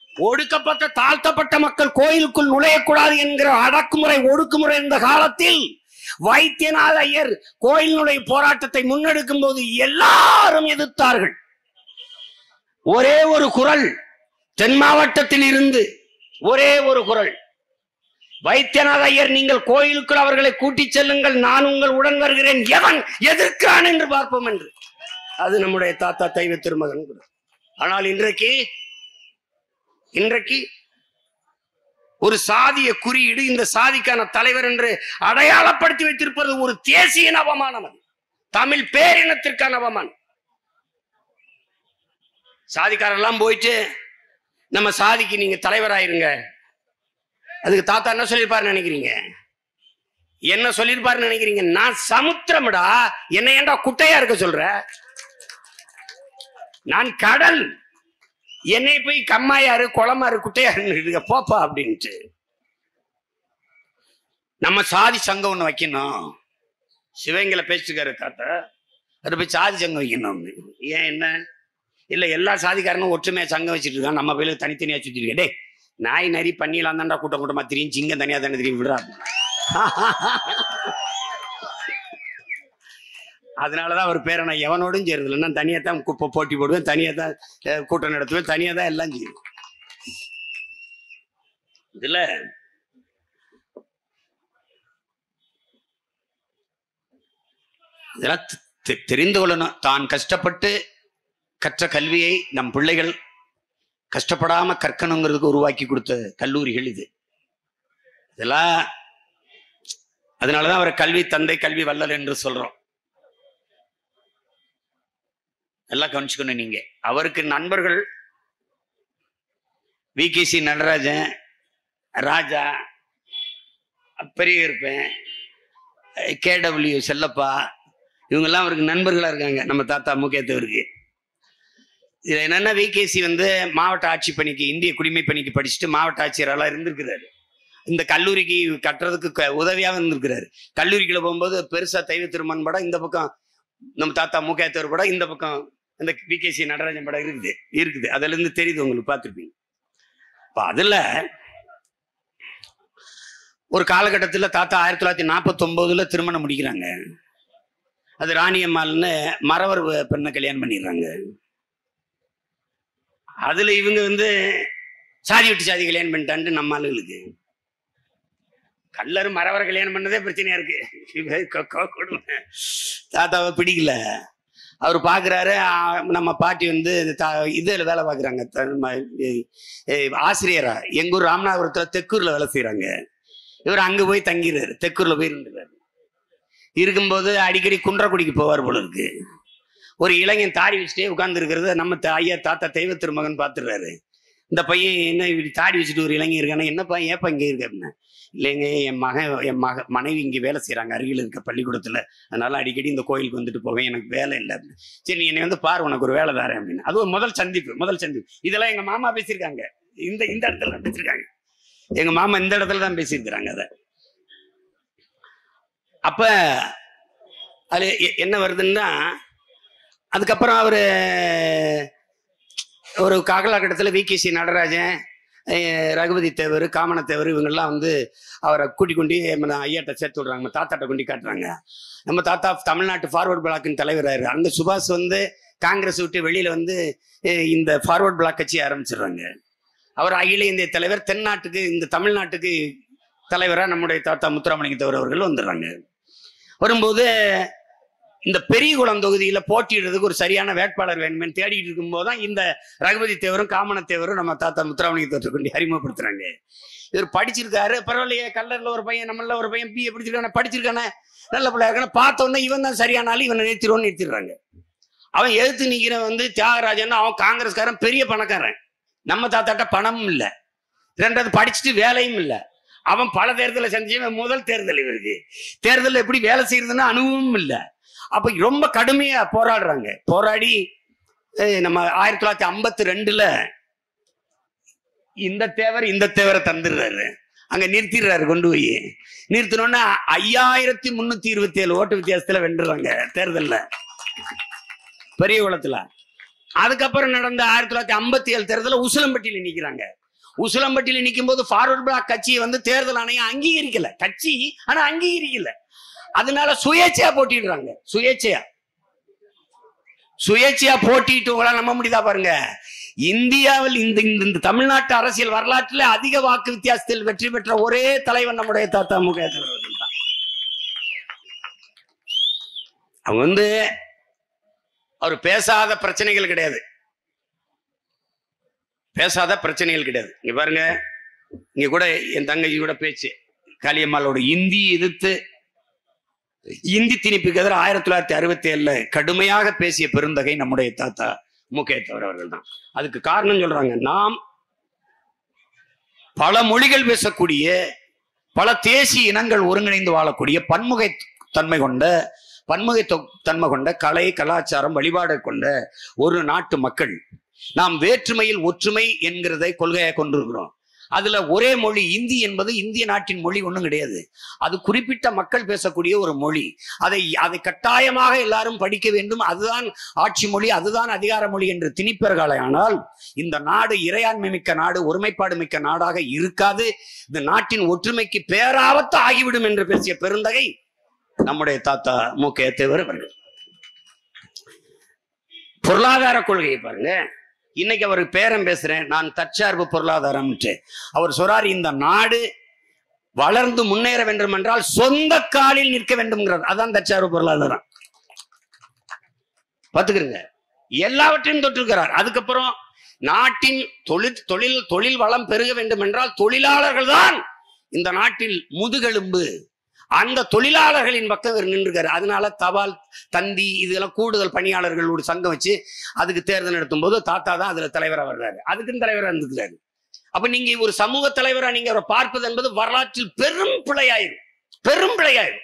ஒடுக்கப்பட்ட தாழ்த்தப்பட்ட மக்கள் கோயிலுக்குள் நுழையக்கூடாது என்கிற அடக்குமுறை ஒடுக்குமுறை இந்த காலத்தில் வைத்தியநாத ஐயர் கோயில் நுழைவு போராட்டத்தை முன்னெடுக்கும் போது எல்லாரும் எதிர்த்தார்கள் ஒரே ஒரு குரல் தென் மாவட்டத்தில் இருந்து ஒரே ஒரு குரல் வைத்தியநாத ஐயர் நீங்கள் கோயிலுக்குள் அவர்களை கூட்டிச் செல்லுங்கள் நான் உங்கள் உடன் வருகிறேன் எவன் எதிர்க்கிறான் என்று பார்ப்போம் என்று அது நம்முடைய தாத்தா தெய்வ திருமகன் குரல். ஆனால் இன்றைக்கு இன்றைக்கு ஒரு சாதிய குறியீடு இந்த சாதிக்கான தலைவர் என்று அடையாளப்படுத்தி வைத்திருப்பது ஒரு தேசிய அவமானம் அது தமிழ் பேரினத்திற்கான அவமானம் சாதிக்காரெல்லாம் போயிட்டு நம்ம சாதிக்கு நீங்க தலைவராயிருங்க அதுக்கு தாத்தா என்ன சொல்லியிருப்பாரு நினைக்கிறீங்க என்ன சொல்லியிருப்பாருன்னு நினைக்கிறீங்க நான் சமுத்திரம்டா என்ன ஏன்டா குட்டையா இருக்க சொல்ற நான் கடல் என்னை போய் கம்மாயாரு குளமாரு குட்டையாரு போப்பா அப்படின்ட்டு நம்ம சாதி சங்கம் ஒண்ணு வைக்கணும் சிவங்களை பேசிட்டுக்காரு தாத்தா அது போய் சாதி சங்கம் வைக்கணும் ஏன் என்ன இல்ல எல்லா சாதிக்காரனும் ஒற்றுமையா சங்கம் வச்சுட்டு இருக்கான் நம்ம போய் தனித்தனியா சுத்திட்டு இருக்கேன். டேய் நாய் நரி பண்ணிலாம் தான்டா கூட்டம் கூட்டமா தெரியும் சிங்கம் தனியா தானே தெரியும் விடுறா அதனாலதான் அவர் பேரை நான் எவனோடும் சேருதில்லை நான் தனியா தான் குப்பை போட்டி போடுவேன் தனியா தான் அஹ், கூட்டம் நடத்துவேன் தனியா தான் எல்லாம் செய்யும் இதுல இதெல்லாம் தெ- தெ- தெரிந்து கொள்ளணும் தான் கஷ்டப்பட்டு கற்ற கல்வியை நம் பிள்ளைகள் கஷ்டப்படாம கற்கணுங்கிறதுக்கு உருவாக்கி கொடுத்த கல்லூரிகள் இது இதெல்லாம் அதனாலதான் அவரை கல்வி தந்தை கல்வி வல்லல் என்று சொல்றோம் எல்லாம் கவனிச்சுக்கணும் நீங்க அவருக்கு நண்பர்கள் V K C Natarajan Raja பெரிய இருப்பேன் கேடபிள்யூ செல்லப்பா இவங்கெல்லாம் அவருக்கு நண்பர்களா இருக்காங்க நம்ம தாத்தா முக்கியத்தவருக்கு இதுல என்னன்னா விகேசி வந்து மாவட்ட ஆட்சி பணிக்கு இந்திய குடிமை பணிக்கு படிச்சுட்டு மாவட்ட ஆட்சியரெல்லாம் இருந்திருக்கிறாரு இந்த கல்லூரிக்கு கட்டுறதுக்கு க- உதவியாக இருந்திருக்கிறாரு கல்லூரிக்குள்ள போகும்போது பெருசா தெய்வ திருமன் படம் இந்த பக்கம் நம்ம தாத்தா முக்கியத்தவர் படம் இந்த பக்கம் இந்த விகேசி நடராஜன் படம் இருக்குது இருக்குது அதுல இருந்து தெரியுது உங்களுக்கு பார்த்துருப்பீங்க இப்போ அதுல ஒரு காலகட்டத்துல தாத்தா ஆயிரத்தி தொள்ளாயிரத்தி நாற்பத்தி ஒன்பதுல திருமணம் முடிக்கிறாங்க அது ராணியம்மாள்னு மறவர் பெண்ணை கல்யாணம் பண்ணிடுறாங்க அதுல இவங்க வந்து சாதி விட்டு சாதி கல்யாணம் பண்ணிட்டான்ட்டு நம்ம ஆளுகளுக்கு கல்லர் மறவரை கல்யாணம் பண்ணதே பிரச்சனையா இருக்கு இவ கொ- கொ- கொடுமை. தாத்தாவை பிடிக்கல அவர் பாக்குறாரு ஆ, நம்ம பாட்டி வந்து தா- இதுல வேலை பாக்குறாங்க த- ம- எ- எ- ஆசிரியரா எங்க ஊர் ராமநாதபுரத்துல தெக்கூர்ல வேலை செய்யறாங்க இவர் அங்க போய் தங்கிறாரு தெக்கூர்ல போய் இருந்துறாரு இருக்கும்போது அடிக்கடி குன்றக்குடிக்கு போவார் போல இருக்கு ஒரு இளைஞன் தாடி வச்சுட்டே உட்கார்ந்து இருக்கிறத நம்ம த- ஐயா தாத்தா தெய்வ திருமகன் பார்த்துடுறாரு இந்த பையன் என்ன இப்படி தாடி வச்சுட்டு ஒரு இளைஞன் இருக்கானே என்னப்பா ஏப்பா இங்க இருக்க அப்படின்னா இல்லைங்க என் மகன் என் மக மனைவி இங்கே வேலை செய்கிறாங்க அருகில் இருக்க பள்ளிக்கூடத்தில் அதனால அடிக்கடி இந்த கோயிலுக்கு வந்துட்டு போவேன் எனக்கு வேலை இல்லை அப்படின்னு. சரி நீ என்னை வந்து பாரு உனக்கு ஒரு வேலை தரேன் அப்படின்னு அது ஒரு முதல் சந்திப்பு முதல் சந்திப்பு இதெல்லாம் எங்க மாமா பேசியிருக்காங்க இந்த இந்த இடத்துல தான் பேசியிருக்காங்க எங்க மாமா இந்த இடத்துல தான் பேசியிருக்கிறாங்க அதை அப்ப அது எ- என்ன வருதுன்னா அதுக்கப்புறம் அவரு ஒரு காக்கலாக்கட்டத்தில் வி கே சி நடராஜன் அஹ் ரகுபதி தேவர் காமன தேவர் இவங்கெல்லாம் வந்து அவரை கூட்டி கொண்டு நம்ம ஐயாட்ட சேர்த்து விடுறாங்க நம்ம தாத்தாட்ட கொண்டு காட்டுறாங்க நம்ம தாத்தா தமிழ்நாட்டு ஃபார்வர்ட் பிளாக்கின் தலைவராரு அந்த சுபாஷ் வந்து காங்கிரஸ் விட்டு வெளியில வந்து அஹ் இந்த ஃபார்வர்ட் பிளாக் கட்சி ஆரம்பிச்சிடுறாங்க அவர் அகில இந்திய தலைவர் தென்னாட்டுக்கு இந்த தமிழ்நாட்டுக்கு தலைவரா நம்முடைய தாத்தா முத்துராமலிங்க தேவர் அவர்கள் வந்துடுறாங்க வரும்போது இந்த பெரியகுளம் தொகுதியில போட்டியிடுறதுக்கு ஒரு சரியான வேட்பாளர் வேணுமே தேடிட்டு இருக்கும்போது தான் இந்த ரகுபதி தேவரும் காமன தேவரும் நம்ம தாத்தா முத்துராமலிங்க தேவரை கொண்டு அறிமுகப்படுத்துறாங்க இவர் படிச்சிருக்காரு பரவாயில்லையே கல்லர்ல ஒரு பையன் நம்மள ஒரு பையன் பிஏ படிச்சிருக்கானே படிச்சிருக்கானே நல்ல பிள்ளையா இருக்கானே பார்த்த உடனே இவன் தான் சரியான ஆளு இவனை நிறுத்திடுவோம்னு நிறுத்திடுறாங்க அவன் எதிர்த்து நிக்கிறவன் வந்து தியாகராஜன் அவன் காங்கிரஸ்காரன் பெரிய பணக்காரன் நம்ம தாத்தாட்ட பணமும் இல்ல ரெண்டாவது படிச்சுட்டு வேலையும் இல்ல அவன் பல தேர்தலை செஞ்சவன் முதல் தேர்தல் இவருக்கு தேர்தலில் எப்படி வேலை செய்யறதுன்னு அனுபவமும் இல்ல அப்ப ரொம்ப கடுமையா போராடுறாங்க போராடி அஹ், நம்ம ஆயிரத்தி தொள்ளாயிரத்தி ஐம்பத்தி ரெண்டுல இந்த தேவர் இந்த தேவரை தந்துடுறாரு அங்க நிறுத்திடுறாரு கொண்டு போய் நிறுத்தினோன்னா ஐயாயிரத்தி முன்னூத்தி இருபத்தி ஏழு ஓட்டு வித்தியாசத்துல வென்றுறாங்க தேர்தல்ல பெரிய குளத்துல அதுக்கப்புறம் நடந்த ஆயிரத்தி தொள்ளாயிரத்தி ஐம்பத்தி ஏழு தேர்தலில் உசிலம்பட்டியில நிக்கிறாங்க உசிலம்பட்டியில நிற்கும் போது ஃபார்வர்ட் பிளாக் கட்சியை வந்து தேர்தல் ஆணையம் அங்கீகரிக்கல கட்சி ஆனா அங்கீகரிக்கல அதனால சுயேட்சையா போட்டிடுறாங்க சுயேட்சையா சுயேட்சையா போட்டிட்டு உங்களால நம்ப முடியுதா பாருங்க இந்தியாவில் இந்த இந்த- இந்த தமிழ்நாட்டு அரசியல் வரலாற்றில் அதிக வாக்கு வித்தியாசத்தில் வெற்றி பெற்ற ஒரே தலைவன் நம்முடைய தாத்தா முக அவர்கள் தான் அவங்க வந்து அவர் பேசாத பிரச்சனைகள் கிடையாது பேசாத பிரச்சனைகள் கிடையாது இங்க பாருங்க இங்க கூட என் தங்கச்சி கூட பேச்சு காளியம்மாளோட இந்தி எதிர்த்து இந்தி திணிப்புக்கு எதிராக ஆயிரத்தி தொள்ளாயிரத்தி அறுபத்தி ஏழுல கடுமையாக பேசிய பெருந்தகை நம்முடைய தாத்தா முகேத்தவர் அவர்கள் தான் அதுக்கு காரணம் சொல்றாங்க நாம் பல மொழிகள் பேசக்கூடிய பல தேசிய இனங்கள் ஒருங்கிணைந்து வாழக்கூடிய பன்முகை தன்மை கொண்ட பன்முகை தொ- தன்மை கொண்ட கலை கலாச்சாரம் வழிபாடு கொண்ட ஒரு நாட்டு மக்கள் நாம் வேற்றுமையில் ஒற்றுமை என்கிறதை கொள்கையாக கொண்டிருக்கிறோம் அதுல ஒரே மொழி இந்தி என்பது இந்திய நாட்டின் மொழி ஒண்ணும் கிடையாது அது குறிப்பிட்ட மக்கள் பேசக்கூடிய ஒரு மொழி அதை அதை கட்டாயமாக எல்லாரும் படிக்க வேண்டும் அதுதான் ஆட்சி மொழி அதுதான் அதிகார மொழி என்று திணிப்பார்களே ஆனால் இந்த நாடு இறையாண்மை மிக்க நாடு ஒருமைப்பாடு மிக்க நாடாக இருக்காது இந்த நாட்டின் ஒற்றுமைக்கு பேராபத்து ஆகிவிடும் என்று பேசிய பெருந்தகை நம்முடைய தாத்தா மு க தேவர் அவர்கள் பொருளாதார கொள்கையை பாருங்க இன்னைக்கு அவர் பேரம் பேசுறேன் நான் தற்சார்பு பொருளாதாரம் அவர் சொல்றாரு இந்த நாடு வளர்ந்து முன்னேற வேண்டும் என்றால் சொந்த காலில் நிற்க வேண்டும்ங்கிறார் அதான் தற்சார்பு பொருளாதாரம் பாத்துக்கிறங்க எல்லாவற்றையும் தொட்டிருக்கிறார் அதுக்கப்புறம் நாட்டின் தொழில் தொழில் தொழில் வளம் பெருக வேண்டும் என்றால் தொழிலாளர்கள் தான் இந்த நாட்டில் முதுகெலும்பு அந்த தொழிலாளர்களின் பக்கம் இவர் நின்றுக்காரு அதனால தபால் தந்தி இதெல்லாம் கூடுதல் பணியாளர்கள் ஒரு சங்கம் வச்சு அதுக்கு தேர்தல் நடத்தும் போது தாத்தா தான் அதுல தலைவரா வர்றாரு அதுக்குன்னு தலைவரா இருந்துக்கிறாரு அப்ப நீங்க ஒரு சமூக தலைவரா நீங்க அவரை பார்ப்பது என்பது வரலாற்றில் பெரும் பிழையாயிரும் பெரும் பிழையாயிரும்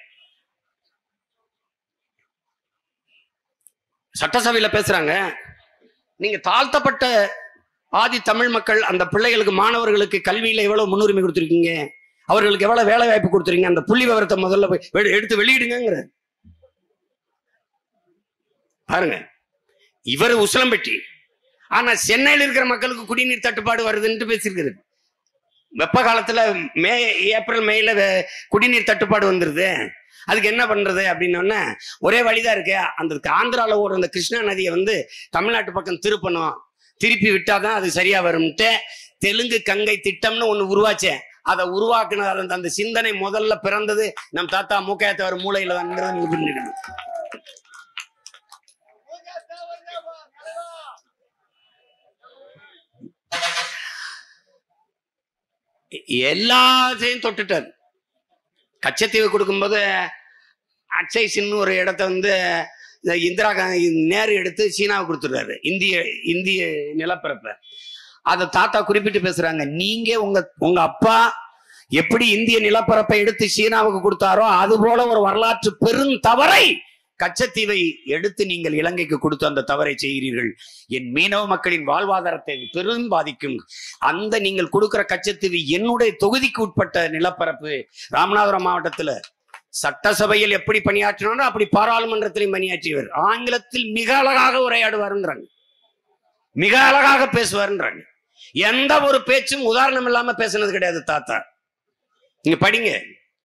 சட்டசபையில பேசுறாங்க நீங்க தாழ்த்தப்பட்ட ஆதி தமிழ் மக்கள் அந்த பிள்ளைகளுக்கு மாணவர்களுக்கு கல்வியில எவ்வளவு முன்னுரிமை கொடுத்துருக்கீங்க அவர்களுக்கு எவ்வளவு வேலை வாய்ப்பு கொடுத்துருக்கீங்க அந்த புள்ளி விவரத்தை முதல்ல போய் வெ- எடுத்து வெளியிடுங்கிற பாருங்க இவர் உசிலம்பட்டி ஆனா சென்னையில் இருக்கிற மக்களுக்கு குடிநீர் தட்டுப்பாடு வருதுன்ட்டு பேசியிருக்கிறது வெப்ப காலத்துல மே ஏப்ரல் மேல வே- குடிநீர் தட்டுப்பாடு வந்துருது அதுக்கு என்ன பண்றது அப்படின்னோடனே ஒரே வழிதான் இருக்கு அந்த ஆந்திரால ஓடுற அந்த கிருஷ்ணா நதியை வந்து தமிழ்நாட்டு பக்கம் திருப்பணும் திருப்பி விட்டாதான் அது சரியா வரும்ட்டு தெலுங்கு கங்கை திட்டம்னு ஒண்ணு உருவாச்சேன் அதை உருவாக்குன அந்த அந்த சிந்தனை முதல்ல பிறந்தது நம் தாத்தா மூக்கையத்தவர் மூளையில தான் நீங்க புரிஞ்சுக்கணும். எல்லாத்தையும் தொட்டுட்டார் கச்சத்தீவு கொடுக்கும்போது அக்சைசின்னு ஒரு இடத்த வந்து இந்த இந்திரா காந்தி நேரு எடுத்து சீனாவுக்கு கொடுத்துடுறாரு இந்திய இந்திய நிலப்பரப்பை அதை தாத்தா குறிப்பிட்டு பேசுறாங்க நீங்க உங்க உங்க அப்பா எப்படி இந்திய நிலப்பரப்பை எடுத்து சீனாவுக்கு கொடுத்தாரோ அது போல ஒரு வரலாற்று பெரும் தவறை கச்சத்தீவை எடுத்து நீங்கள் இலங்கைக்கு கொடுத்து அந்த தவறை செய்கிறீர்கள் என் மீனவ மக்களின் வாழ்வாதாரத்தை பெரும் பாதிக்கும் அந்த நீங்கள் கொடுக்கிற கச்சத்தீவு என்னுடைய தொகுதிக்கு உட்பட்ட நிலப்பரப்பு ராமநாதபுரம் மாவட்டத்துல சட்டசபையில் எப்படி பணியாற்றினாரோ அப்படி பாராளுமன்றத்திலும் பணியாற்றியவர் ஆங்கிலத்தில் மிக அழகாக உரையாடுவாருன்றாங்க மிக அழகாக பேசுவாருன்றாங்க எந்த ஒரு பேச்சும் உதாரணம் இல்லாம பேசுனது கிடையாது தாத்தா நீங்க படிங்க